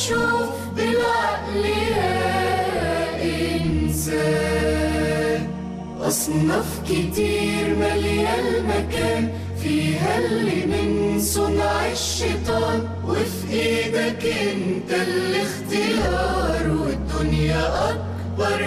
شوف بالعقل يا إنسان أصناف كتير مالية المكان فيها اللي من صنع الشيطان وفي ايدك انت الاختيار والدنيا أكبر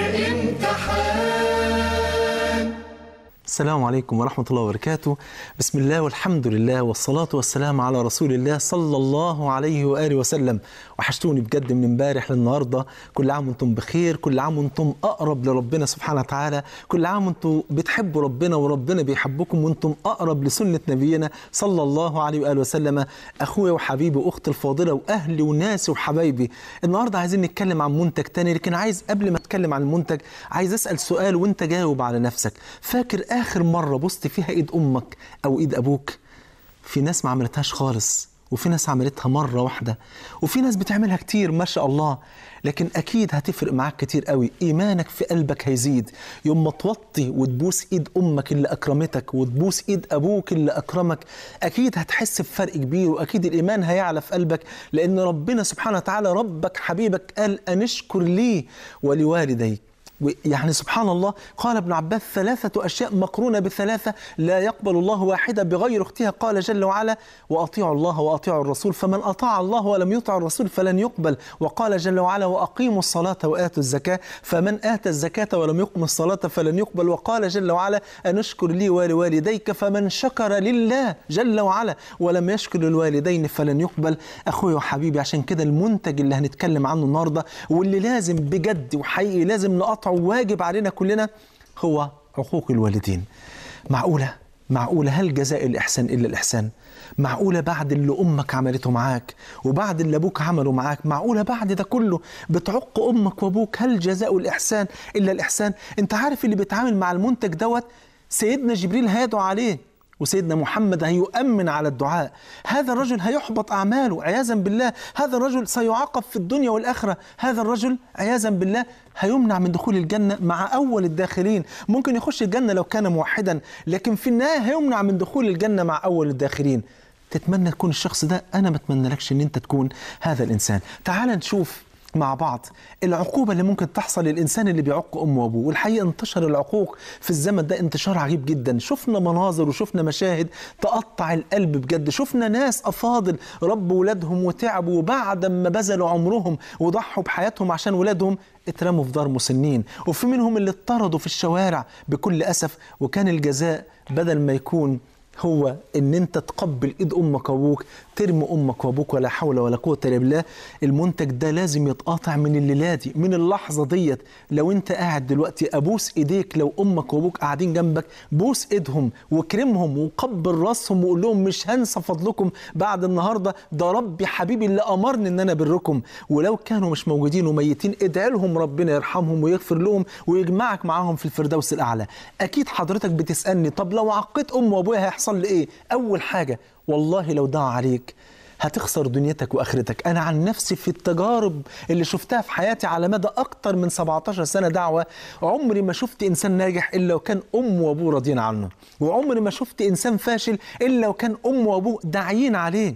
امتحان السلام عليكم ورحمة الله وبركاته بسم الله والحمد لله والصلاة والسلام على رسول الله صلى الله عليه وآله وسلم وحشتوني بجد من امبارح للنهاردة كل عام وانتم بخير كل عام وانتم أقرب لربنا سبحانه وتعالى كل عام وانتم بتحبوا ربنا وربنا بيحبكم وانتم أقرب لسنة نبينا صلى الله عليه وآله وسلم أخويا وحبيبي وأختي الفاضلة وأهلي وناسي وحبايبي النهاردة عايزين نتكلم عن منتج تاني لكن عايز قبل ما أتكلم عن المنتج عايز أسأل سؤال وانت جاوب على نفسك فاكر آخر مرة بصت فيها إيد أمك أو إيد أبوك في ناس ما عملتهاش خالص وفي ناس عملتها مرة واحدة وفي ناس بتعملها كتير ما شاء الله لكن أكيد هتفرق معاك كتير قوي إيمانك في قلبك هيزيد يوم ما توطي وتبوس إيد أمك اللي أكرمتك وتبوس إيد أبوك اللي أكرمك أكيد هتحس بفرق كبير وأكيد الإيمان هيعلى في قلبك لأن ربنا سبحانه وتعالى ربك حبيبك قال أنشكر لي ولوالديك يعني سبحان الله قال ابن عباس ثلاثة أشياء مقرونة بثلاثة لا يقبل الله واحدة بغير أختها قال جل وعلا وأطيعوا الله وأطيعوا الرسول فمن أطاع الله ولم يطع الرسول فلن يقبل وقال جل وعلا وأقيموا الصلاة وآتوا الزكاة فمن آتى الزكاة ولم يقم الصلاة فلن يقبل وقال جل وعلا أن اشكر لي ولوالديك فمن شكر لله جل وعلا ولم يشكر للوالدين فلن يقبل أخوي وحبيبي عشان كده المنتج اللي هنتكلم عنه النهاردة واللي لازم بجد وحقيقي لازم نقطعه واجب علينا كلنا هو عقوق الوالدين معقولة معقولة هل جزاء الإحسان إلا الإحسان معقولة بعد اللي أمك عملته معاك وبعد اللي أبوك عمله معاك معقولة بعد ده كله بتعق أمك وأبوك هل جزاء الإحسان إلا الإحسان أنت عارف اللي بيتعامل مع المنتج دوت سيدنا جبريل هيدعو عليه وسيدنا محمد هيؤمن على الدعاء هذا الرجل هيحبط أعماله عياذا بالله هذا الرجل سيعاقب في الدنيا والآخرة هذا الرجل عياذا بالله هيمنع من دخول الجنة مع أول الداخلين ممكن يخش الجنة لو كان موحدا لكن في النهاية هيمنع من دخول الجنة مع أول الداخلين تتمنى تكون الشخص ده أنا ما أتمنى لكش أن أنت تكون هذا الإنسان تعال نشوف مع بعض العقوبة اللي ممكن تحصل للإنسان اللي بيعق أمه وأبوه والحقيقة انتشر العقوق في الزمن ده انتشار عجيب جدا شفنا مناظر وشفنا مشاهد تقطع القلب بجد شفنا ناس أفاضل ربوا ولادهم وتعبوا وبعد ما بذلوا عمرهم وضحوا بحياتهم عشان ولادهم اترموا في دار مسنين وفي منهم اللي اطردوا في الشوارع بكل أسف وكان الجزاء بدل ما يكون هو ان انت تقبل ايد امك وابوك ترمي امك وابوك ولا حول ولا قوه الا بالله المنتج ده لازم يتقاطع من الليله دي من اللحظه ديت لو انت قاعد دلوقتي ابوس ايديك لو امك وابوك قاعدين جنبك بوس ايدهم واكرمهم وقبل راسهم وقول لهم مش هنسى فضلكم بعد النهارده ده ربي حبيبي اللي امرني ان انا بركم ولو كانوا مش موجودين وميتين ادعي لهم ربنا يرحمهم ويغفر لهم ويجمعك معاهم في الفردوس الاعلى اكيد حضرتك بتسالني طب لو عقيت ام وابويا هيحصل لي ايه اول حاجه والله لو دعا عليك هتخسر دنيتك واخرتك انا عن نفسي في التجارب اللي شفتها في حياتي على مدى اكتر من 17 سنه دعوه عمري ما شفت انسان ناجح الا وكان امه وابوه راضيين عنه وعمري ما شفت انسان فاشل الا وكان امه وابوه داعيين عليه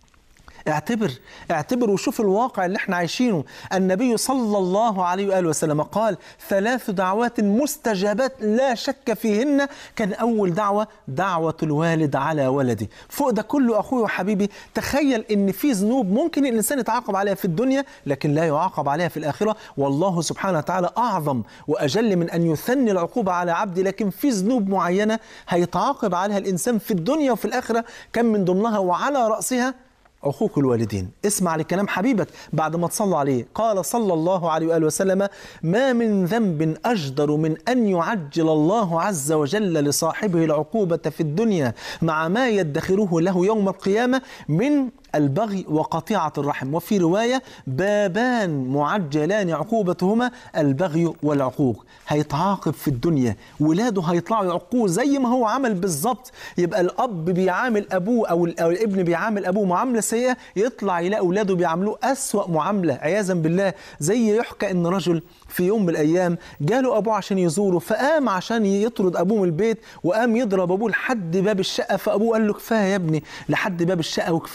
اعتبر اعتبر وشوف الواقع اللي احنا عايشينه النبي صلى الله عليه واله وسلم قال ثلاث دعوات مستجابات لا شك فيهن كان اول دعوه دعوه الوالد على ولده فوق ده كله اخوي وحبيبي تخيل ان في ذنوب ممكن الانسان يتعاقب عليها في الدنيا لكن لا يعاقب عليها في الاخره والله سبحانه وتعالى اعظم واجل من ان يثني العقوبه على عبده لكن في ذنوب معينه هيتعاقب عليها الانسان في الدنيا وفي الاخره كان من ضمنها وعلى راسها عقوق الوالدين اسمع لكلام حبيبك بعد ما تصلوا عليه قال صلى الله عليه وآله وسلم ما من ذنب أجدر من أن يعجل الله عز وجل لصاحبه العقوبة في الدنيا مع ما يدخره له يوم القيامة من البغي وقطيعة الرحم وفي رواية بابان معجلان عقوبتهما البغي والعقوق هيتعاقب في الدنيا ولاده هيطلعوا يعقوه زي ما هو عمل بالظبط يبقى الأب بيعامل أبوه أو, أو الابن بيعامل أبوه معاملة سيئة يطلع يلاقي أولاده بيعاملوه أسوأ معاملة عياذا بالله زي يحكى إن رجل في يوم من الأيام جاله أبوه عشان يزوره فقام عشان يطرد أبوه من البيت وقام يضرب أبوه لحد باب الشقة فأبوه قال له كفاية يا ابني لحد باب الشقة وكفاية قال له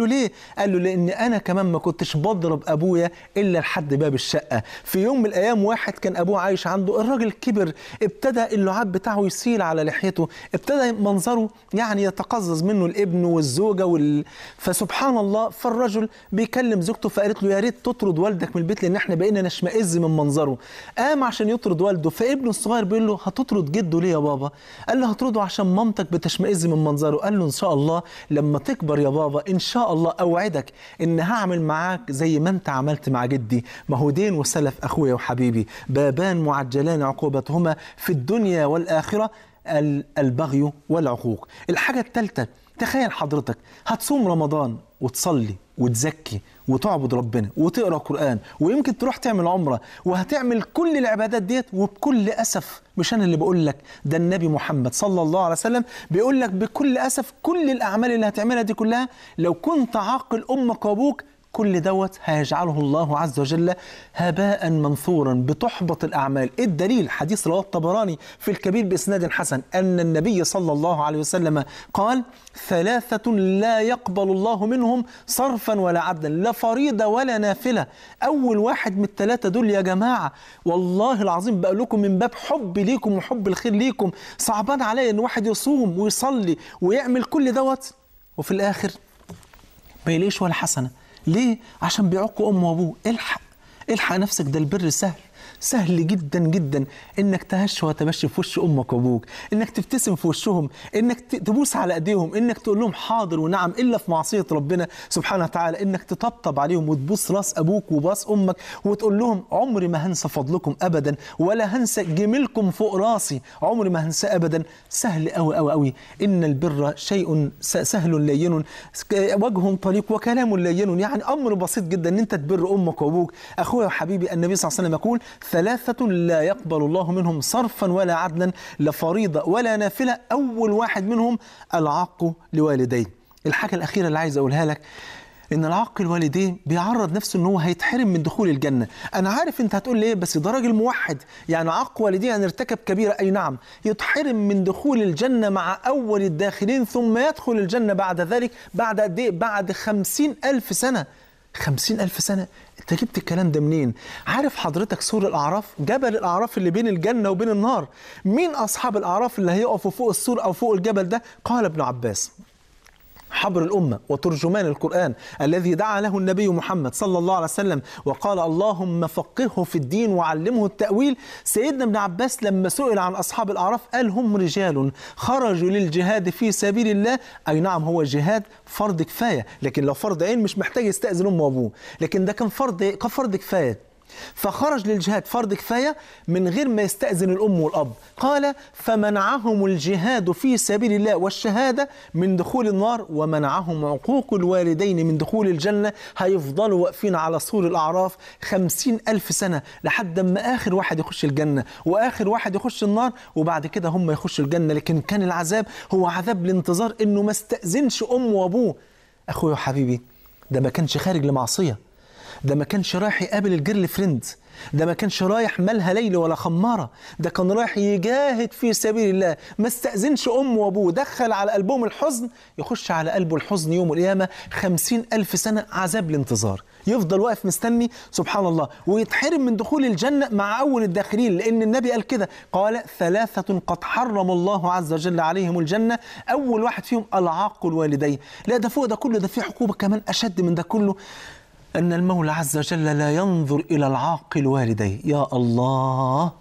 ليه قال له لان انا كمان ما كنتش بضرب ابويا الا لحد باب الشقه في يوم من الايام واحد كان ابوه عايش عنده الراجل كبر ابتدى اللعاب بتاعه يسيل على لحيته ابتدى منظره يعني يتقزز منه الابن والزوجه وال... فسبحان الله فالرجل بيكلم زوجته فقالت له يا ريت تطرد والدك من البيت لان احنا بقينا نشمئز من منظره قام عشان يطرد والده فابنه الصغير بيقول له هتطرد جده ليه يا بابا قال له هطرده عشان مامتك بتشمئز من منظره قال له ان شاء الله لما تكبر يا بابا ان شاء الله اوعدك ان هعمل معاك زي ما انت عملت مع جدي ما هو دين وسلف اخويا وحبيبي بابان معجلان عقوبتهما في الدنيا والاخره ال- البغي والعقوق الحاجه الثالثه تخيل حضرتك هتصوم رمضان وتصلي وتزكي وتعبد ربنا وتقرا قران ويمكن تروح تعمل عمره وهتعمل كل العبادات ديت وبكل اسف مش انا اللي بقول لك ده النبي محمد صلى الله عليه وسلم بيقول لك بكل اسف كل الاعمال اللي هتعملها دي كلها لو كنت عاقل امك وابوك كل دوت هيجعله الله عز وجل هباء منثورا بتحبط الاعمال إيه الدليل حديث رواه الطبراني في الكبير باسناد حسن ان النبي صلى الله عليه وسلم قال ثلاثه لا يقبل الله منهم صرفا ولا عدلا لا فريضه ولا نافله اول واحد من الثلاثه دول يا جماعه والله العظيم بقول لكم من باب حب ليكم وحب الخير ليكم صعبان عليا ان واحد يصوم ويصلي ويعمل كل دوت وفي الاخر ما يلاقيش ولا حسنه ليه عشان بيعقوا امه وابوه الحق الحق نفسك ده البر سهل سهل جدا جدا انك تهش وتبش في وش امك وابوك انك تبتسم في وشهم انك ت- تبوس على ايديهم انك تقول لهم حاضر ونعم الا في معصيه ربنا سبحانه وتعالى انك تطبطب عليهم وتبوس راس ابوك وباس امك وتقول لهم عمري ما هنسى فضلكم ابدا ولا هنسى جميلكم فوق راسي عمري ما هنسى ابدا سهل قوي قوي قوي ان البر شيء س- سهل لين وجه طليق وكلام لين يعني امر بسيط جدا ان انت تبر امك وابوك اخويا وحبيبي النبي صلى الله عليه وسلم يقول ثلاثه لا يقبل الله منهم صرفا ولا عدلا لا فريضه ولا نافله اول واحد منهم العاق لوالديه الحاجه الاخيره اللي عايز اقولها لك ان العاق الوالدين بيعرض نفسه ان هو هيتحرم من دخول الجنه انا عارف انت هتقول ليه بس ده راجل موحد يعني عاق والديه يعني ارتكب كبيره اي نعم يتحرم من دخول الجنه مع اول الداخلين ثم يدخل الجنه بعد ذلك بعد قد ايه بعد خمسين الف سنه خمسين ألف سنة أنت جبت الكلام ده منين؟ عارف حضرتك سور الأعراف؟ جبل الأعراف اللي بين الجنة وبين النار مين أصحاب الأعراف اللي هيقفوا فوق السور أو فوق الجبل ده؟ قال ابن عباس حبر الأمة وترجمان القرآن الذي دعا له النبي محمد صلى الله عليه وسلم وقال اللهم فقهه في الدين وعلمه التأويل سيدنا ابن عباس لما سئل عن أصحاب الأعراف قال هم رجال خرجوا للجهاد في سبيل الله أي نعم هو جهاد فرض كفاية لكن لو فرض عين مش محتاج يستأذن أمه وأبوه لكن ده كان فرض كان فرض كفاية فخرج للجهاد فرض كفاية من غير ما يستأذن الأم والأب قال فمنعهم الجهاد في سبيل الله والشهادة من دخول النار ومنعهم عقوق الوالدين من دخول الجنة هيفضلوا واقفين على سور الأعراف خمسين ألف سنة لحد ما آخر واحد يخش الجنة وآخر واحد يخش النار وبعد كده هم يخشوا الجنة لكن كان العذاب هو عذاب الانتظار إنه ما استأذنش أمه وأبوه أخويا وحبيبي ده ما كانش خارج لمعصية ده ما كانش رايح يقابل الجيرل فريند ده ما كانش رايح مالها ليل ولا خمارة ده كان رايح يجاهد في سبيل الله ما استأذنش أمه وأبوه دخل على قلبهم الحزن يخش على قلبه الحزن يوم القيامة خمسين ألف سنة عذاب الانتظار يفضل واقف مستني سبحان الله ويتحرم من دخول الجنة مع أول الداخلين لأن النبي قال كده قال ثلاثة قد حرم الله عز وجل عليهم الجنة أول واحد فيهم العاق الوالدين لا ده فوق ده كله ده في عقوبة كمان أشد من ده كله أن المولى عز وجل لا ينظر إلى العاق الوالدين يا الله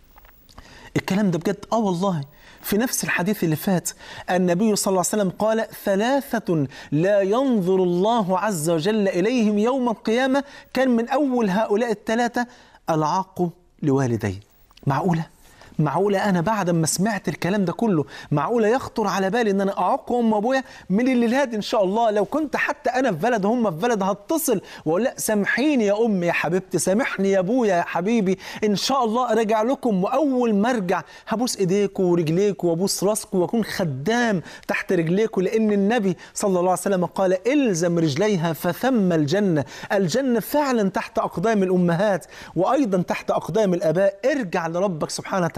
الكلام ده بجد آه والله في نفس الحديث اللي فات النبي صلى الله عليه وسلم قال ثلاثة لا ينظر الله عز وجل إليهم يوم القيامة كان من أول هؤلاء الثلاثة العاق لوالديه معقولة؟ معقولة أنا بعد ما سمعت الكلام ده كله معقولة يخطر على بالي إن أنا أعق أم وأبويا من الليلات إن شاء الله لو كنت حتى أنا في بلد هم في بلد هتصل وأقول لا سامحيني يا أمي يا حبيبتي سامحني يا أبويا يا حبيبي إن شاء الله أراجع لكم وأول ما أرجع هبوس إيديكم ورجليكم وأبوس راسكم وأكون خدام تحت رجليكم لأن النبي صلى الله عليه وسلم قال إلزم رجليها فثم الجنة الجنة فعلا تحت أقدام الأمهات وأيضا تحت أقدام الآباء ارجع لربك سبحانه وتعالى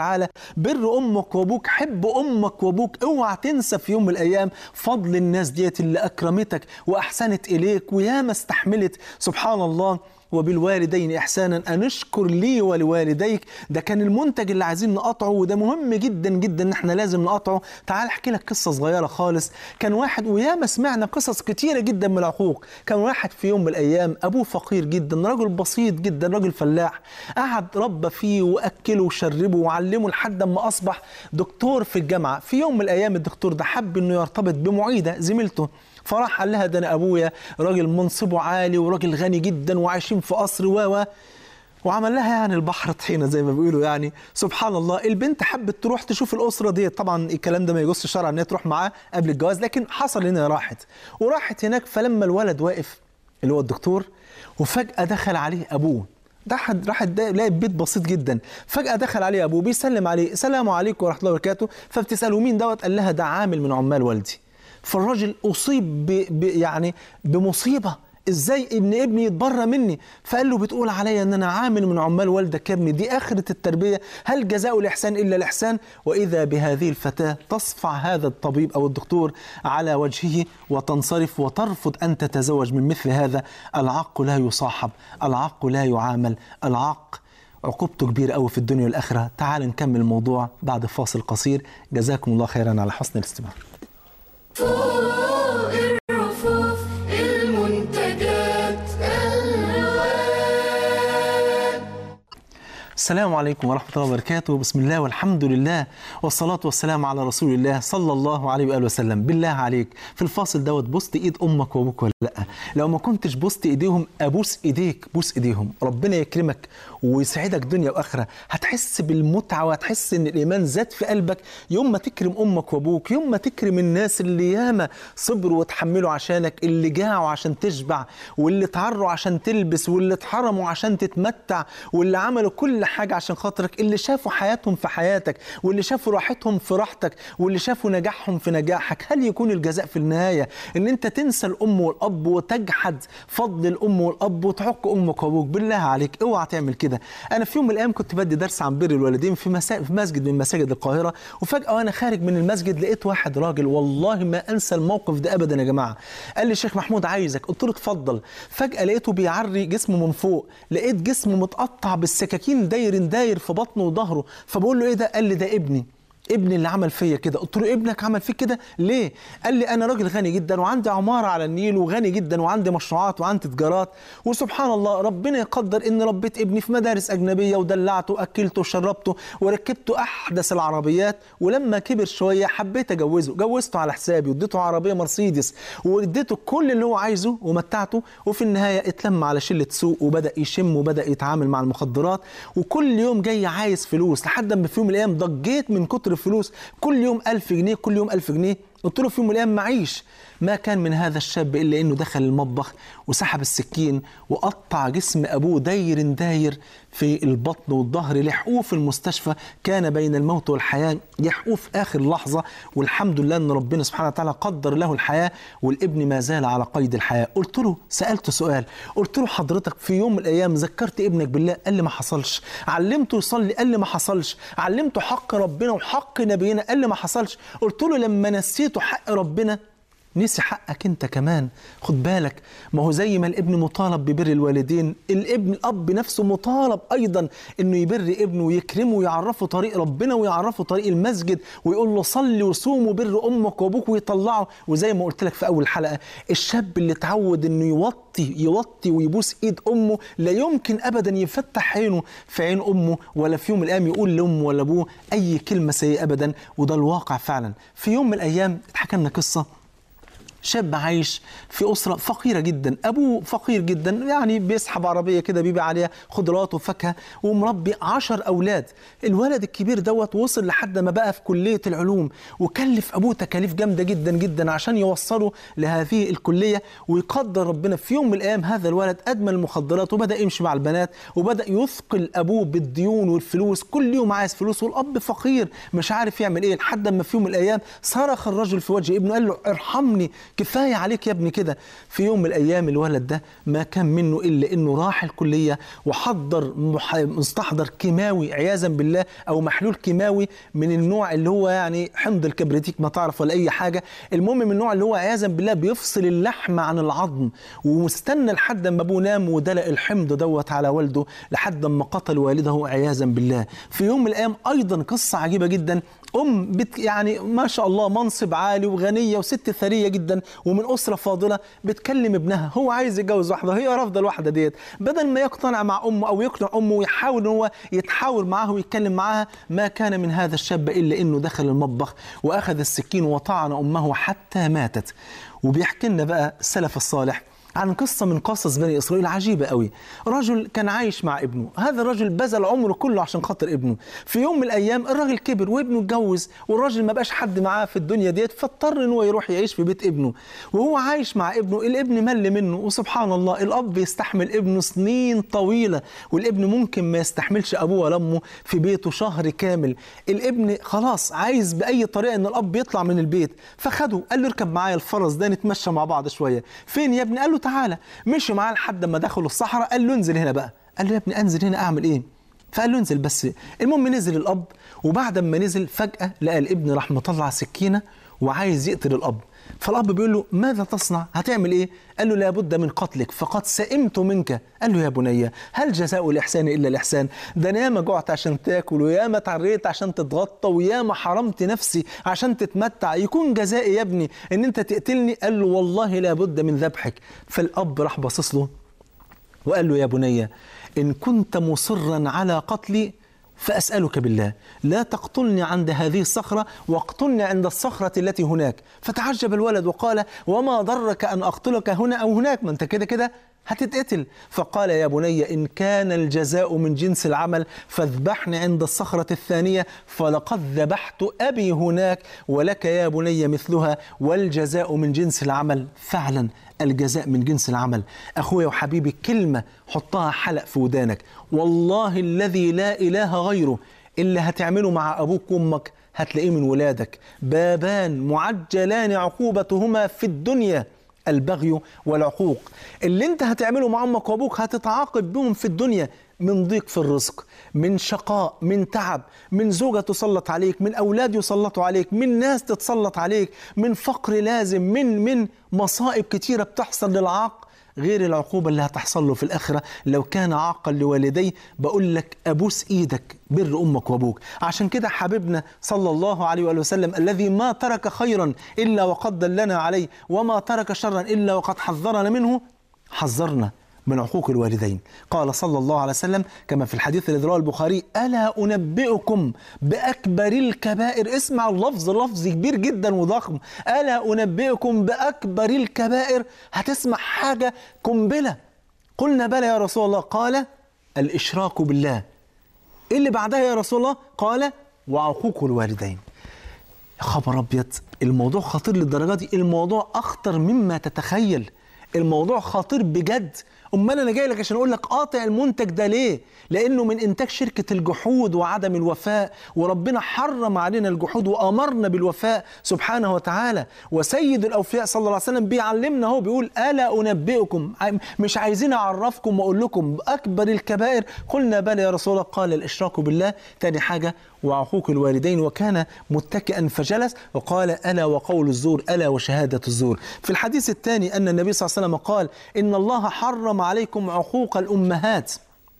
وتعالى بر امك وابوك حب امك وابوك اوعى تنسى في يوم من الايام فضل الناس ديت اللي اكرمتك واحسنت اليك وياما استحملت سبحان الله وبالوالدين احسانا ان اشكر لي ولوالديك ده كان المنتج اللي عايزين نقطعه وده مهم جدا جدا ان احنا لازم نقطعه تعال احكي لك قصه صغيره خالص كان واحد وياما سمعنا قصص كتيره جدا من العقوق كان واحد في يوم من الايام ابوه فقير جدا رجل بسيط جدا رجل فلاح قعد ربى فيه واكله وشربه وعلمه لحد ما اصبح دكتور في الجامعه في يوم من الايام الدكتور ده حب انه يرتبط بمعيده زميلته فراح قال لها ده انا ابويا راجل منصبه عالي وراجل غني جدا وعايشين في قصر و و وعمل لها يعني البحر طحينه زي ما بيقولوا يعني سبحان الله البنت حبت تروح تشوف الاسره دي طبعا الكلام ده ما يجوزش شرعا ان هي تروح معاه قبل الجواز لكن حصل ان هي راحت وراحت هناك فلما الولد واقف اللي هو الدكتور وفجاه دخل عليه ابوه ده حد راح لقى بيت بسيط جدا فجاه دخل عليه ابوه بيسلم عليه السلام عليكم ورحمه الله وبركاته فبتساله مين دوت قال لها ده عامل من عمال والدي فالراجل اصيب ب ب يعني بمصيبه ازاي ابن ابني يتبرى مني فقال له بتقول عليا ان انا عامل من عمال والدك يا ابني دي اخره التربيه هل جزاء الاحسان الا الاحسان واذا بهذه الفتاه تصفع هذا الطبيب او الدكتور على وجهه وتنصرف وترفض ان تتزوج من مثل هذا العق لا يصاحب العق لا يعامل العق عقوبته كبيرة قوي في الدنيا والآخرة تعال نكمل الموضوع بعد فاصل قصير جزاكم الله خيرا على حسن الاستماع فوق الرفوف المنتجات الوان السلام عليكم ورحمة الله وبركاته بسم الله والحمد لله والصلاة والسلام على رسول الله صلى الله عليه وآله وسلم بالله عليك في الفاصل دوت بوست ايد امك وابوك ولا لا لو ما كنتش بوست ايديهم ابوس ايديك بوس ايديهم ربنا يكرمك ويسعدك دنيا واخره هتحس بالمتعه وهتحس ان الايمان زاد في قلبك يوم ما تكرم امك وابوك يوم ما تكرم الناس اللي ياما صبروا وتحملوا عشانك اللي جاعوا عشان تشبع واللي اتعروا عشان تلبس واللي اتحرموا عشان تتمتع واللي عملوا كل حاجه عشان خاطرك اللي شافوا حياتهم في حياتك واللي شافوا راحتهم في راحتك واللي شافوا نجاحهم في نجاحك هل يكون الجزاء في النهايه ان انت تنسى الام والاب وتجحد فضل الام والاب وتعق امك وابوك بالله عليك اوعى تعمل كده انا في يوم من الايام كنت بدي درس عن بر الوالدين في, مسا... في مسجد من مساجد القاهره وفجاه وانا خارج من المسجد لقيت واحد راجل والله ما انسى الموقف ده ابدا يا جماعه قال لي الشيخ محمود عايزك قلت له اتفضل فجاه لقيته بيعري جسمه من فوق لقيت جسمه متقطع بالسكاكين داير داير في بطنه وظهره فبقول له ايه ده قال لي ده ابني ابني اللي عمل فيا كده قلت له ابنك عمل فيك كده ليه قال لي انا راجل غني جدا وعندي عماره على النيل وغني جدا وعندي مشروعات وعندي تجارات وسبحان الله ربنا يقدر ان ربيت ابني في مدارس اجنبيه ودلعته واكلته وشربته وركبته احدث العربيات ولما كبر شويه حبيت اجوزه جوزته على حسابي واديته عربيه مرسيدس واديته كل اللي هو عايزه ومتعته وفي النهايه اتلم على شله سوق وبدا يشم وبدا يتعامل مع المخدرات وكل يوم جاي عايز فلوس لحد ما في يوم من الايام ضجيت من كتر الفلوس كل يوم ألف جنيه كل يوم ألف جنيه قلت له في يوم من الايام معيش ما كان من هذا الشاب الا انه دخل المطبخ وسحب السكين وقطع جسم ابوه داير داير في البطن والظهر لحقوه في المستشفى كان بين الموت والحياه يحقوه في اخر لحظه والحمد لله ان ربنا سبحانه وتعالى قدر له الحياه والابن ما زال على قيد الحياه قلت له سالته سؤال قلت له حضرتك في يوم من الايام ذكرت ابنك بالله قال لي ما حصلش علمته يصلي قال لي ما حصلش علمته حق ربنا وحق نبينا قال لي ما حصلش قلت له لما نسيته حق ربنا نسي حقك انت كمان خد بالك ما هو زي ما الابن مطالب ببر الوالدين الابن الاب نفسه مطالب ايضا انه يبر ابنه ويكرمه ويعرفه طريق ربنا ويعرفه طريق المسجد ويقول له صلي وصوم وبر امك وابوك ويطلعه وزي ما قلت لك في اول حلقه الشاب اللي اتعود انه يوطي يوطي ويبوس ايد امه لا يمكن ابدا يفتح عينه في عين امه ولا في يوم من الايام يقول لامه ولا ابوه اي كلمه سيئه ابدا وده الواقع فعلا في يوم من الايام اتحكى لنا قصه شاب عايش في أسرة فقيرة جدا أبوه فقير جدا يعني بيسحب عربية كده بيبيع عليها خضروات وفاكهة ومربي عشر أولاد الولد الكبير دوت وصل لحد ما بقى في كلية العلوم وكلف أبوه تكاليف جامدة جدا جدا عشان يوصله لهذه الكلية ويقدر ربنا في يوم من الأيام هذا الولد أدمن المخدرات وبدأ يمشي مع البنات وبدأ يثقل أبوه بالديون والفلوس كل يوم عايز فلوس والأب فقير مش عارف يعمل إيه لحد ما في يوم من الأيام صرخ الرجل في وجه ابنه قال له ارحمني كفايه عليك يا ابني كده في يوم من الايام الولد ده ما كان منه الا انه راح الكليه وحضر مح- مستحضر كيماوي عياذا بالله او محلول كيماوي من النوع اللي هو يعني حمض الكبريتيك ما تعرف ولا اي حاجه المهم من النوع اللي هو عياذا بالله بيفصل اللحم عن العظم ومستنى لحد ما ابوه نام ودلق الحمض دوت على والده لحد ما قتل والده عياذا بالله في يوم من الايام ايضا قصه عجيبه جدا ام بت يعني ما شاء الله منصب عالي وغنيه وست ثريه جدا ومن اسره فاضله بتكلم ابنها هو عايز يتجوز واحده هي رافضه الواحده ديت بدل ما يقتنع مع امه او يقنع امه ويحاول ان هو يتحاور معاها ويتكلم معاها ما كان من هذا الشاب الا انه دخل المطبخ واخذ السكين وطعن امه حتى ماتت وبيحكي لنا بقى السلف الصالح عن قصة من قصص بني إسرائيل عجيبة قوي رجل كان عايش مع ابنه هذا الرجل بذل عمره كله عشان خاطر ابنه في يوم من الأيام الراجل كبر وابنه اتجوز والراجل ما بقاش حد معاه في الدنيا ديت فاضطر ان هو يروح يعيش في بيت ابنه وهو عايش مع ابنه الابن مل منه وسبحان الله الأب يستحمل ابنه سنين طويلة والابن ممكن ما يستحملش أبوه ولا أمه في بيته شهر كامل الابن خلاص عايز بأي طريقة ان الأب يطلع من البيت فخده قال له اركب معايا الفرس ده نتمشى مع بعض شوية فين يا ابني قال له تعالى مشي معاه لحد ما دخلوا الصحراء قال له انزل هنا بقى قال له يا ابني انزل هنا اعمل ايه فقال له انزل بس المهم نزل الاب وبعد ما نزل فجاه لقى الابن راح مطلع سكينه وعايز يقتل الاب فالاب بيقول له ماذا تصنع هتعمل ايه قال له لابد من قتلك فقد سئمت منك قال له يا بني هل جزاء الاحسان الا الاحسان ده انا ياما جعت عشان تاكل وياما تعريت عشان تتغطى وياما حرمت نفسي عشان تتمتع يكون جزائي يا ابني ان انت تقتلني قال له والله لابد من ذبحك فالاب راح باصص له وقال له يا بني إن كنت مصرا على قتلي فأسألك بالله لا تقتلني عند هذه الصخرة واقتلني عند الصخرة التي هناك فتعجب الولد وقال وما ضرك أن أقتلك هنا أو هناك ما أنت كده كده هتتقتل فقال يا بني إن كان الجزاء من جنس العمل فاذبحني عند الصخرة الثانية فلقد ذبحت أبي هناك ولك يا بني مثلها والجزاء من جنس العمل فعلا الجزاء من جنس العمل أخويا وحبيبي كلمة حطها حلق في ودانك والله الذي لا إله غيره اللي هتعمله مع أبوك وأمك هتلاقيه من ولادك بابان معجلان عقوبتهما في الدنيا البغي والعقوق اللي انت هتعمله مع امك وابوك هتتعاقب بهم في الدنيا من ضيق في الرزق من شقاء من تعب من زوجة تسلط عليك من أولاد يسلطوا عليك من ناس تتسلط عليك من فقر لازم من من مصائب كتيرة بتحصل للعاق غير العقوبة اللي هتحصل له في الآخرة لو كان عاقا لوالديه بقول لك أبوس إيدك بر أمك وأبوك عشان كده حبيبنا صلى الله عليه وآله وسلم الذي ما ترك خيرا إلا وقد دلنا عليه وما ترك شرا إلا وقد حذرنا منه حذرنا من عقوق الوالدين قال صلى الله عليه وسلم كما في الحديث الذي رواه البخاري ألا أنبئكم بأكبر الكبائر اسمع اللفظ لفظ كبير جدا وضخم ألا أنبئكم بأكبر الكبائر هتسمع حاجة قنبلة قلنا بلى يا رسول الله قال الإشراك بالله إيه اللي بعدها يا رسول الله قال وعقوق الوالدين يا خبر ابيض الموضوع خطير للدرجه دي الموضوع اخطر مما تتخيل الموضوع خطير بجد امال انا جاي لك عشان اقول لك قاطع المنتج ده ليه لانه من انتاج شركه الجحود وعدم الوفاء وربنا حرم علينا الجحود وامرنا بالوفاء سبحانه وتعالى وسيد الاوفياء صلى الله عليه وسلم بيعلمنا هو بيقول الا انبئكم مش عايزين اعرفكم واقول لكم اكبر الكبائر قلنا بلى يا رسول الله قال الاشراك بالله تاني حاجه وعقوق الوالدين وكان متكئا فجلس وقال الا وقول الزور الا وشهاده الزور في الحديث الثاني ان النبي صلى الله عليه وسلم قال ان الله حرم عليكم عقوق الامهات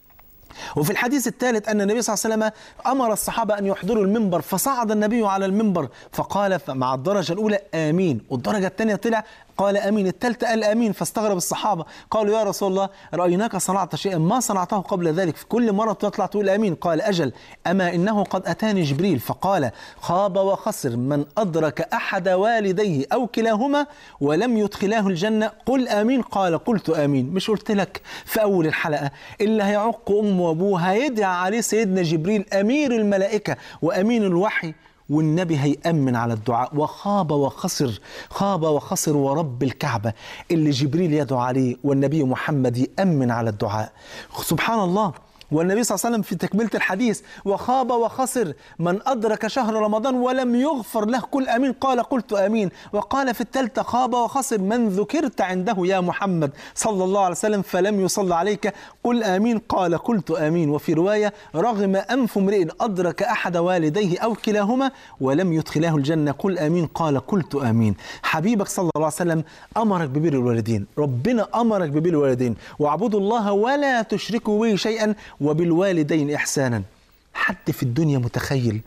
وفي الحديث الثالث أن النبي صلى الله عليه وسلم أمر الصحابة أن يحضروا المنبر فصعد النبي على المنبر فقال مع الدرجة الأولى آمين والدرجة الثانية طلع قال امين الثالثه قال امين فاستغرب الصحابه قالوا يا رسول الله رايناك صنعت شيئا ما صنعته قبل ذلك في كل مره تطلع تقول امين قال اجل اما انه قد اتاني جبريل فقال خاب وخسر من ادرك احد والديه او كلاهما ولم يدخلاه الجنه قل امين قال قلت امين مش قلت لك في اول الحلقه اللي هيعق امه وابوه هيدعى عليه سيدنا جبريل امير الملائكه وامين الوحي والنبي هيأمن على الدعاء وخاب وخسر خاب وخسر ورب الكعبة اللي جبريل يدعو عليه والنبي محمد يأمن على الدعاء سبحان الله والنبي صلى الله عليه وسلم في تكملة الحديث وخاب وخسر من أدرك شهر رمضان ولم يغفر له كل أمين قال قلت أمين وقال في الثالثة خاب وخسر من ذكرت عنده يا محمد صلى الله عليه وسلم فلم يصل عليك قل آمين قال قلت آمين وفي رواية رغم أنف امرئ أدرك أحد والديه أو كلاهما ولم يدخله الجنة قل آمين قال قلت آمين حبيبك صلى الله عليه وسلم أمرك ببر الوالدين ربنا أمرك ببر الوالدين واعبدوا الله ولا تشركوا به شيئا وبالوالدين إحسانا حد في الدنيا متخيل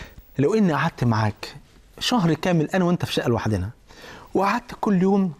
لو إني قعدت معاك شهر كامل أنا وأنت في شقة لوحدنا وقعدت كل يوم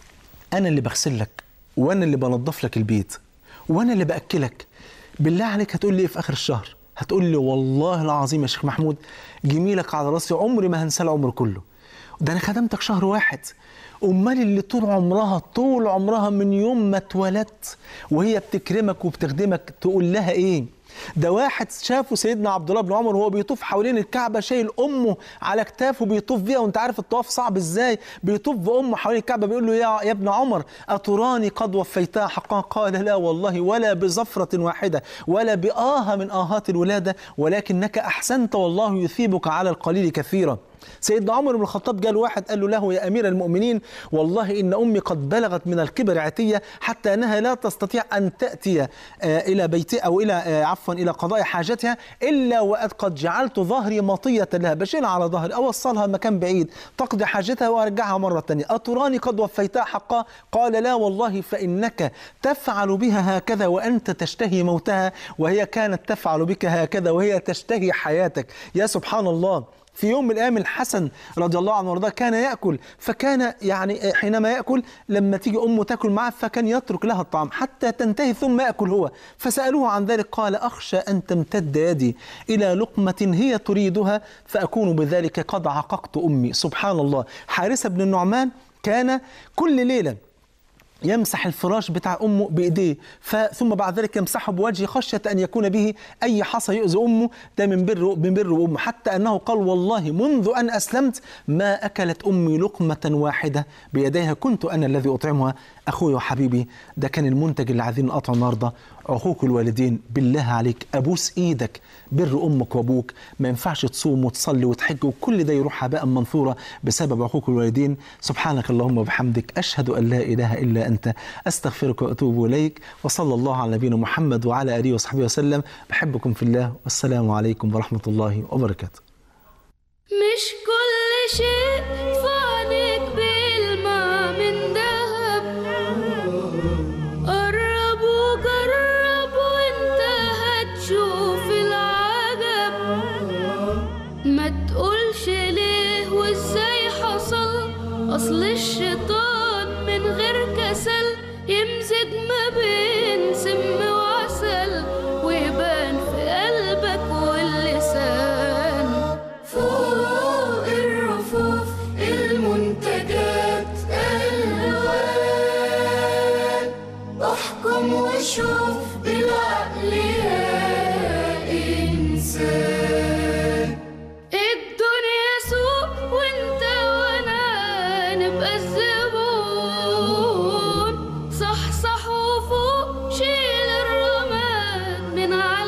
أنا اللي بغسل لك وأنا اللي بنظف لك البيت وأنا اللي بأكلك بالله عليك هتقول لي إيه في آخر الشهر هتقول لي والله العظيم يا شيخ محمود جميلك على راسي عمري ما هنساه العمر كله ده أنا خدمتك شهر واحد امال اللي طول عمرها طول عمرها من يوم ما اتولدت وهي بتكرمك وبتخدمك تقول لها ايه ده واحد شافه سيدنا عبد الله بن عمر وهو بيطوف حوالين الكعبه شايل امه على كتافه بيطوف بيها وانت عارف الطواف صعب ازاي بيطوف بامه حوالين الكعبه بيقول له يا يا ابن عمر اتراني قد وفيتها حقا قال لا والله ولا بزفره واحده ولا بآه من آهات الولاده ولكنك احسنت والله يثيبك على القليل كثيرا سيدنا عمر بن الخطاب جاء واحد قال له له يا امير المؤمنين والله ان امي قد بلغت من الكبر عتيه حتى انها لا تستطيع ان تاتي آه، الى بيتها او الى آه، عفوا الى قضاء حاجتها الا وقد قد جعلت ظهري مطيه لها بشيلها على ظهري اوصلها مكان بعيد تقضي حاجتها وارجعها مره ثانيه اتراني قد وفيتها حقا قال لا والله فانك تفعل بها هكذا وانت تشتهي موتها وهي كانت تفعل بك هكذا وهي تشتهي حياتك يا سبحان الله في يوم من الايام الحسن رضي الله عنه وارضاه كان ياكل فكان يعني حينما ياكل لما تيجي امه تاكل معه فكان يترك لها الطعام حتى تنتهي ثم ياكل هو فسالوه عن ذلك قال اخشى ان تمتد يدي الى لقمه هي تريدها فاكون بذلك قد عققت امي سبحان الله حارثه بن النعمان كان كل ليله يمسح الفراش بتاع امه بايديه ثم بعد ذلك يمسحه بوجهه خشيه ان يكون به اي حصى يؤذي امه ده من بر من بر امه حتى انه قال والله منذ ان اسلمت ما اكلت امي لقمه واحده بيديها كنت انا الذي اطعمها اخوي وحبيبي ده كان المنتج اللي عايزين نقطعه النهارده عقوق الوالدين بالله عليك ابوس ايدك بر امك وابوك ما ينفعش تصوم وتصلي وتحج وكل ده يروح هباء منثورا بسبب عقوق الوالدين سبحانك اللهم وبحمدك اشهد ان لا اله الا انت استغفرك واتوب اليك وصلى الله على نبينا محمد وعلى اله وصحبه وسلم بحبكم في الله والسلام عليكم ورحمه الله وبركاته مش كل شيء فانك بالماء من ذهب قرب وجرب وانت هتشوف العجب ما تقولش ليه وازاي حصل اصل الشيطان من غير كسل يمزج ما بين سم وعسل ويبان في قلبك واللسان فوق الرفوف المنتجات الوان احكم وشوف بالعقل يا انسان الدنيا سوق وانت وانا نبقى الزبون صح صح وفوق شيل الرماد من على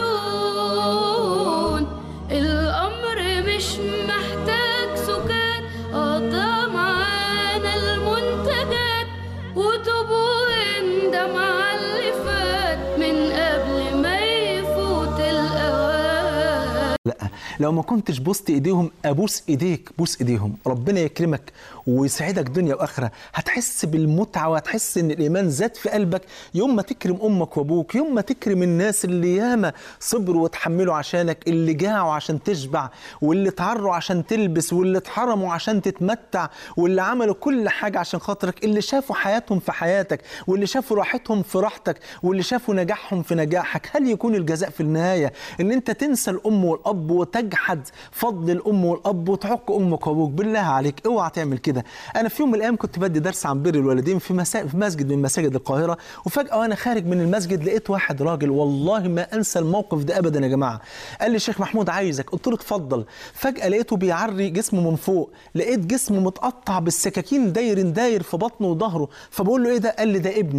العيون الامر مش محتاج سكات قضى معانا المنتجات وتوب واندم على اللي فات من قبل ما يفوت الاوان لا لو ما كنتش بوست ايديهم ابوس ايديك بوس ايديهم ربنا يكرمك ويسعدك دنيا واخره هتحس بالمتعه وهتحس ان الايمان زاد في قلبك يوم ما تكرم امك وابوك يوم ما تكرم الناس اللي ياما صبروا وتحملوا عشانك اللي جاعوا عشان تشبع واللي اتعروا عشان تلبس واللي اتحرموا عشان تتمتع واللي عملوا كل حاجه عشان خاطرك اللي شافوا حياتهم في حياتك واللي شافوا راحتهم في راحتك واللي شافوا نجاحهم في نجاحك هل يكون الجزاء في النهايه ان انت تنسى الام والاب وتجحد فضل الام والاب وتعق امك وابوك بالله عليك اوعى تعمل كده انا في يوم من الايام كنت بدي درس عن بر الوالدين في, مسا... في مسجد من مساجد القاهره وفجاه وانا خارج من المسجد لقيت واحد راجل والله ما انسى الموقف ده ابدا يا جماعه قال لي شيخ محمود عايزك قلت له اتفضل فجاه لقيته بيعري جسمه من فوق لقيت جسمه متقطع بالسكاكين داير داير في بطنه وظهره فبقول له ايه ده قال لي ده ابني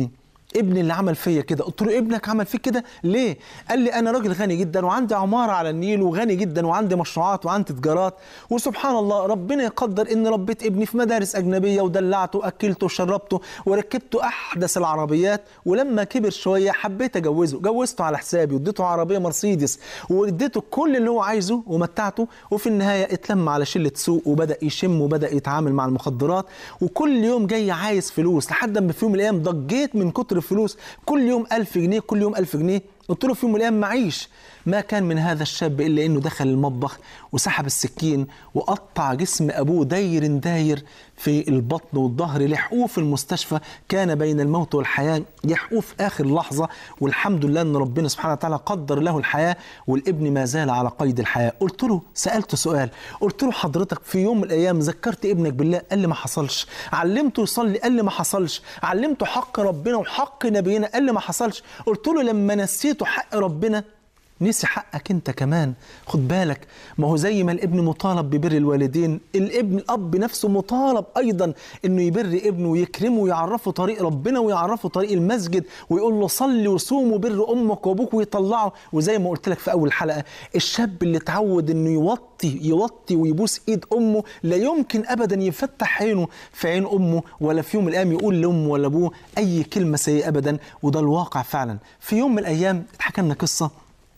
ابني اللي عمل فيا كده قلت له ابنك عمل فيك كده ليه قال لي انا راجل غني جدا وعندي عماره على النيل وغني جدا وعندي مشروعات وعندي تجارات وسبحان الله ربنا يقدر ان ربيت ابني في مدارس اجنبيه ودلعته واكلته وشربته وركبته احدث العربيات ولما كبر شويه حبيت اجوزه جوزته على حسابي واديته عربيه مرسيدس واديته كل اللي هو عايزه ومتعته وفي النهايه اتلم على شله سوق وبدا يشم وبدا يتعامل مع المخدرات وكل يوم جاي عايز فلوس لحد ما في يوم من الايام ضجيت من كتر الفلوس كل يوم ألف جنيه كل يوم ألف جنيه قلت له في يوم من الايام معيش ما كان من هذا الشاب الا انه دخل المطبخ وسحب السكين وقطع جسم ابوه داير داير في البطن والظهر لحقوه في المستشفى كان بين الموت والحياه يحقوه في اخر لحظه والحمد لله ان ربنا سبحانه وتعالى قدر له الحياه والابن ما زال على قيد الحياه قلت له سالته سؤال قلت له حضرتك في يوم من الايام ذكرت ابنك بالله قال لي ما حصلش علمته يصلي قال لي ما حصلش علمته حق ربنا وحق نبينا قال لي ما حصلش قلت له لما نسيته حق ربنا نسي حقك انت كمان خد بالك ما هو زي ما الابن مطالب ببر الوالدين الابن الاب نفسه مطالب ايضا انه يبر ابنه ويكرمه ويعرفه طريق ربنا ويعرفه طريق المسجد ويقول له صلي وصوم وبر امك وابوك ويطلعه وزي ما قلت لك في اول حلقه الشاب اللي اتعود انه يوطي يوطي ويبوس ايد امه لا يمكن ابدا يفتح عينه في عين امه ولا في يوم من الايام يقول لامه ولا ابوه اي كلمه سيئه ابدا وده الواقع فعلا في يوم من الايام اتحكى لنا قصه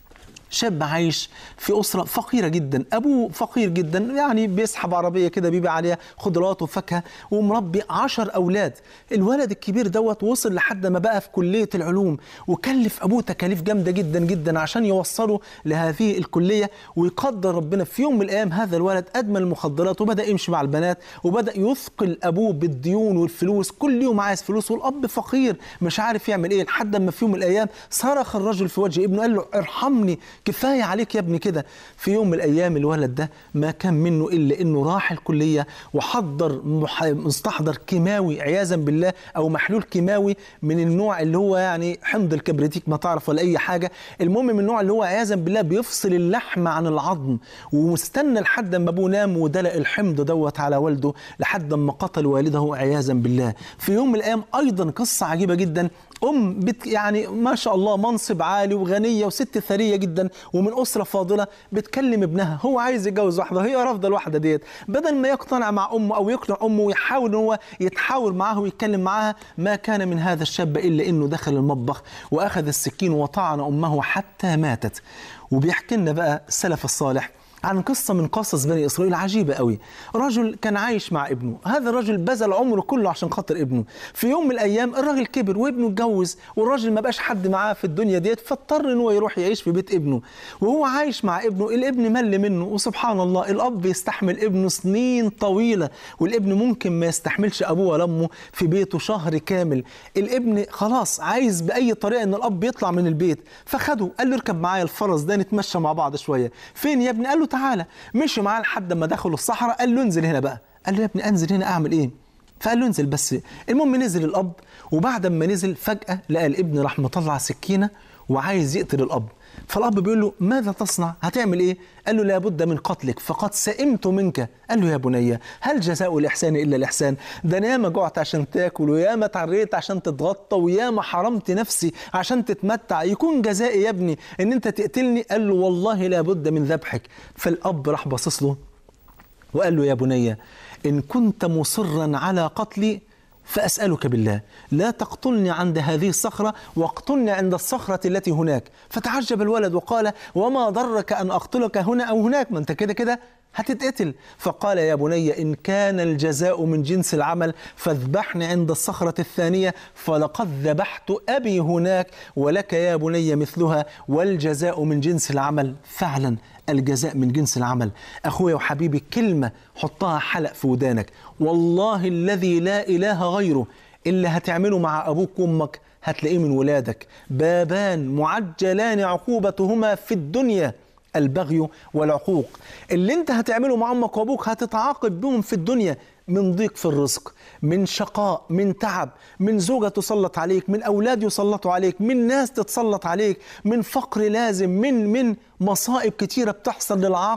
شاب عايش في أسرة فقيرة جدا أبوه فقير جدا يعني بيسحب عربية كده بيبيع عليها خضروات وفاكهة ومربي عشر أولاد الولد الكبير دوت وصل لحد ما بقى في كلية العلوم وكلف أبوه تكاليف جامدة جدا جدا عشان يوصله لهذه الكلية ويقدر ربنا في يوم من الأيام هذا الولد أدمن المخدرات وبدأ يمشي مع البنات وبدأ يثقل أبوه بالديون والفلوس كل يوم عايز فلوس والأب فقير مش عارف يعمل إيه لحد ما في يوم من الأيام صرخ الرجل في وجه ابنه قال له ارحمني كفاية عليك يا ابني كده في يوم من الأيام الولد ده ما كان منه إلا إنه راح الكلية وحضر مح- مستحضر كيماوي عياذا بالله أو محلول كيماوي من النوع اللي هو يعني حمض الكبريتيك ما تعرف ولا أي حاجة المهم من النوع اللي هو عياذا بالله بيفصل اللحم عن العظم ومستنى لحد ما أبوه نام ودلق الحمض دوت على والده لحد ما قتل والده عياذا بالله في يوم من الأيام أيضا قصة عجيبة جدا ام بت يعني ما شاء الله منصب عالي وغنيه وست ثريه جدا ومن اسره فاضله بتكلم ابنها هو عايز يتجوز واحده هي رافضه الواحده ديت بدل ما يقتنع مع امه او يقنع امه ويحاول ان هو يتحاور معاها ويتكلم معاها ما كان من هذا الشاب الا انه دخل المطبخ واخذ السكين وطعن امه حتى ماتت وبيحكي لنا بقى السلف الصالح عن قصة من قصص بني إسرائيل عجيبة قوي رجل كان عايش مع ابنه هذا الرجل بذل عمره كله عشان خاطر ابنه في يوم من الأيام الراجل كبر وابنه اتجوز والراجل ما بقاش حد معاه في الدنيا ديت فاضطر ان هو يروح يعيش في بيت ابنه وهو عايش مع ابنه الابن مل منه وسبحان الله الأب يستحمل ابنه سنين طويلة والابن ممكن ما يستحملش أبوه ولا أمه في بيته شهر كامل الابن خلاص عايز بأي طريقة ان الأب يطلع من البيت فخده قال له اركب معايا الفرس ده نتمشى مع بعض شوية فين يا ابني قال له تعالى مشي معاه لحد ما دخلوا الصحراء قال له انزل هنا بقى قال له يا ابني انزل هنا اعمل ايه فقال له انزل بس المهم نزل الاب وبعد ما نزل فجاه لقى الابن راح مطلع سكينه وعايز يقتل الاب فالاب بيقول له ماذا تصنع هتعمل ايه قال له لابد من قتلك فقد سئمت منك قال له يا بني هل جزاء الاحسان الا الاحسان ده انا ياما جعت عشان تاكل وياما تعريت عشان تتغطى وياما حرمت نفسي عشان تتمتع يكون جزائي يا ابني ان انت تقتلني قال له والله لابد من ذبحك فالاب راح باصص له وقال له يا بني إن كنت مصرا على قتلي فأسألك بالله لا تقتلني عند هذه الصخرة واقتلني عند الصخرة التي هناك فتعجب الولد وقال وما ضرك أن أقتلك هنا أو هناك ما أنت كده كده هتتقتل فقال يا بني إن كان الجزاء من جنس العمل فاذبحني عند الصخرة الثانية فلقد ذبحت أبي هناك ولك يا بني مثلها والجزاء من جنس العمل فعلا الجزاء من جنس العمل أخويا وحبيبي كلمة حطها حلق في ودانك والله الذي لا إله غيره اللي هتعمله مع أبوك وأمك هتلاقيه من ولادك بابان معجلان عقوبتهما في الدنيا البغي والعقوق اللي انت هتعمله مع امك وابوك هتتعاقب بهم في الدنيا من ضيق في الرزق من شقاء من تعب من زوجة تسلط عليك من أولاد يسلطوا عليك من ناس تتسلط عليك من فقر لازم من من مصائب كتيرة بتحصل للعاق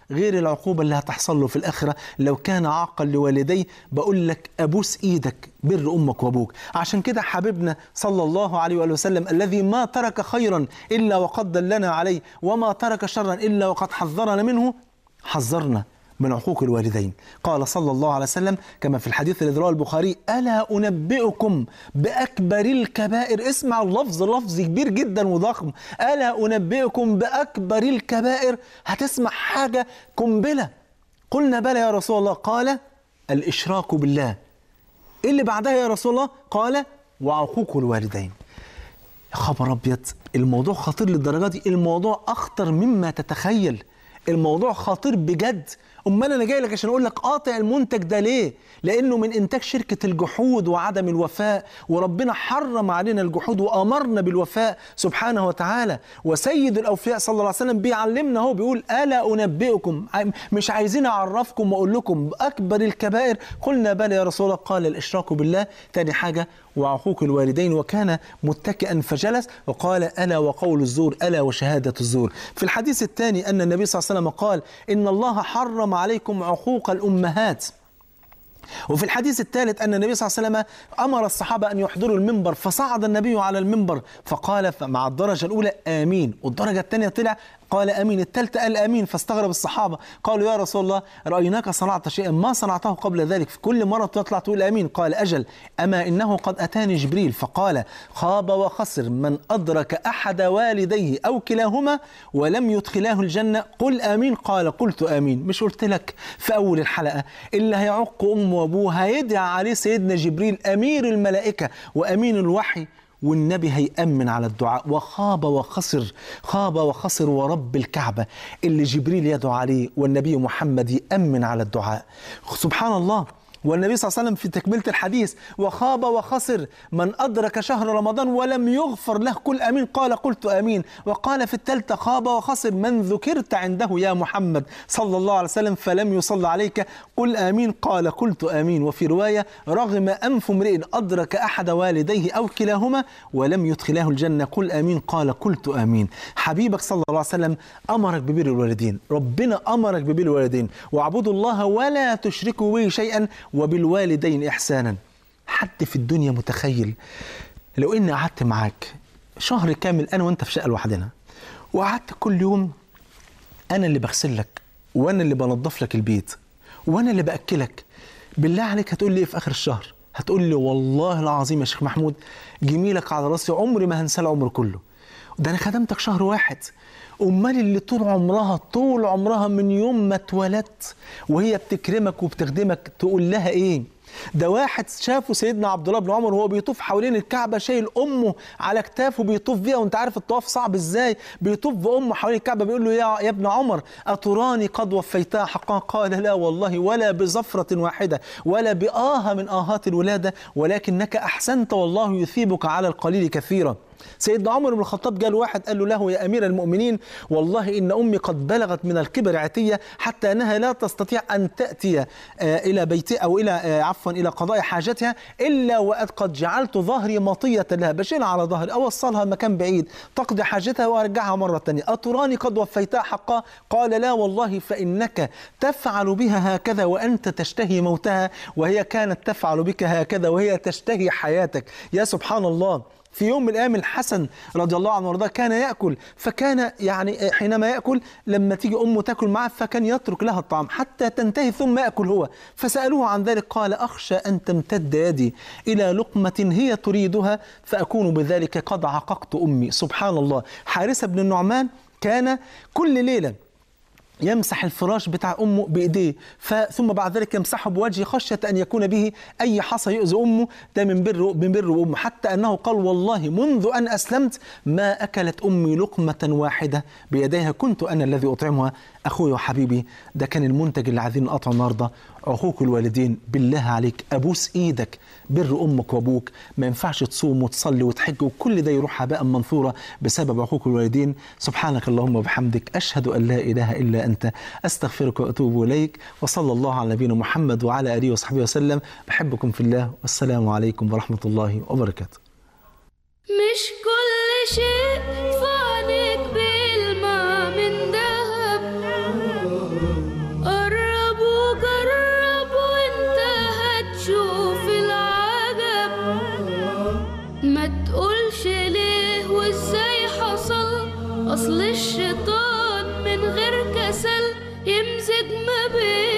غير العقوبة اللي هتحصل له في الآخرة لو كان عاقا لوالديه بقول لك أبوس إيدك بر أمك وأبوك عشان كده حبيبنا صلى الله عليه وآله وسلم الذي ما ترك خيرا إلا وقد دلنا عليه وما ترك شرا إلا وقد حذرنا منه حذرنا من عقوق الوالدين قال صلى الله عليه وسلم كما في الحديث الذي رواه البخاري ألا أنبئكم بأكبر الكبائر اسمع اللفظ لفظ كبير جدا وضخم ألا أنبئكم بأكبر الكبائر هتسمع حاجة قنبلة قلنا بلى يا رسول الله قال الإشراك بالله إيه اللي بعدها يا رسول الله قال وعقوق الوالدين يا خبر ابيض الموضوع خطير للدرجه دي الموضوع اخطر مما تتخيل الموضوع خطير بجد امال انا جاي لك عشان اقول لك قاطع المنتج ده ليه لانه من انتاج شركه الجحود وعدم الوفاء وربنا حرم علينا الجحود وامرنا بالوفاء سبحانه وتعالى وسيد الاوفياء صلى الله عليه وسلم بيعلمنا هو بيقول الا انبئكم مش عايزين اعرفكم واقول لكم اكبر الكبائر قلنا بلى يا رسول الله قال الاشراك بالله تاني حاجه وعقوق الوالدين وكان متكئا فجلس وقال الا وقول الزور الا وشهاده الزور في الحديث الثاني ان النبي صلى الله عليه وسلم قال ان الله حرم عليكم عقوق الامهات وفي الحديث الثالث أن النبي صلى الله عليه وسلم أمر الصحابة أن يحضروا المنبر فصعد النبي على المنبر فقال مع الدرجة الأولى آمين والدرجة الثانية طلع قال امين الثالثه قال امين فاستغرب الصحابه قالوا يا رسول الله رايناك صنعت شيئا ما صنعته قبل ذلك في كل مره تطلع تقول امين قال اجل اما انه قد اتاني جبريل فقال خاب وخسر من ادرك احد والديه او كلاهما ولم يدخلاه الجنه قل امين قال قلت امين مش قلت لك في اول الحلقه اللي هيعق امه وابوه هيدعى عليه سيدنا جبريل امير الملائكه وامين الوحي والنبي هيأمن على الدعاء وخاب وخسر خاب وخسر ورب الكعبة اللي جبريل يدعو عليه والنبي محمد يأمن على الدعاء سبحان الله والنبي صلى الله عليه وسلم في تكملة الحديث وخاب وخسر من أدرك شهر رمضان ولم يغفر له كل أمين قال قلت أمين وقال في الثالثة خاب وخسر من ذكرت عنده يا محمد صلى الله عليه وسلم فلم يصل عليك قل آمين قال قلت آمين وفي رواية رغم أنف امرئ أدرك أحد والديه أو كلاهما ولم يدخلاه الجنة قل آمين قال قلت آمين حبيبك صلى الله عليه وسلم أمرك ببر الوالدين ربنا أمرك ببر الوالدين واعبدوا الله ولا تشركوا به شيئا وبالوالدين إحسانا حد في الدنيا متخيل لو إني قعدت معاك شهر كامل أنا وأنت في شقة لوحدنا وقعدت كل يوم أنا اللي بغسل لك وأنا اللي بنظف لك البيت وأنا اللي بأكلك بالله عليك هتقول لي إيه في آخر الشهر هتقول لي والله العظيم يا شيخ محمود جميلك على راسي عمري ما هنسى العمر كله ده أنا خدمتك شهر واحد امال اللي طول عمرها طول عمرها من يوم ما اتولدت وهي بتكرمك وبتخدمك تقول لها ايه ده واحد شافه سيدنا عبد الله بن عمر وهو بيطوف حوالين الكعبه شايل امه على كتافه بيطوف بيها وانت عارف الطواف صعب ازاي بيطوف بامه حوالين الكعبه بيقول له يا يا ابن عمر اتراني قد وفيتها حقا قال لا والله ولا بزفره واحده ولا بآه من آهات الولاده ولكنك احسنت والله يثيبك على القليل كثيرا سيدنا عمر بن الخطاب قال واحد قال له له يا امير المؤمنين والله ان امي قد بلغت من الكبر عتيه حتى انها لا تستطيع ان تاتي الى بيتها او الى عفوا الى قضاء حاجتها الا وقد قد جعلت ظهري مطيه لها بشيلها على ظهري اوصلها مكان بعيد تقضي حاجتها وارجعها مره ثانيه اتراني قد وفيتها حقا قال لا والله فانك تفعل بها هكذا وانت تشتهي موتها وهي كانت تفعل بك هكذا وهي تشتهي حياتك يا سبحان الله في يوم من الايام الحسن رضي الله عنه وارضاه كان ياكل فكان يعني حينما ياكل لما تيجي امه تاكل معه فكان يترك لها الطعام حتى تنتهي ثم ياكل هو فسالوه عن ذلك قال اخشى ان تمتد يدي الى لقمه هي تريدها فاكون بذلك قد عققت امي سبحان الله حارثه بن النعمان كان كل ليله يمسح الفراش بتاع امه بايديه ثم بعد ذلك يمسحه بوجهه خشيه ان يكون به اي حصى يؤذي امه ده من بر من بر امه حتى انه قال والله منذ ان اسلمت ما اكلت امي لقمه واحده بيديها كنت انا الذي اطعمها اخوي وحبيبي ده كان المنتج اللي عايزين نقطعه النهارده عقوق الوالدين بالله عليك ابوس ايدك بر امك وابوك ما ينفعش تصوم وتصلي وتحج وكل ده يروح هباء منثورا بسبب عقوق الوالدين سبحانك اللهم وبحمدك اشهد ان لا اله الا انت استغفرك واتوب اليك وصلى الله على نبينا محمد وعلى اله وصحبه وسلم بحبكم في الله والسلام عليكم ورحمه الله وبركاته مش كل شيء فانك بالما من ذهب ما تقولش ليه وازاي حصل اصل الشيطان من غير كسل يمزج ما بين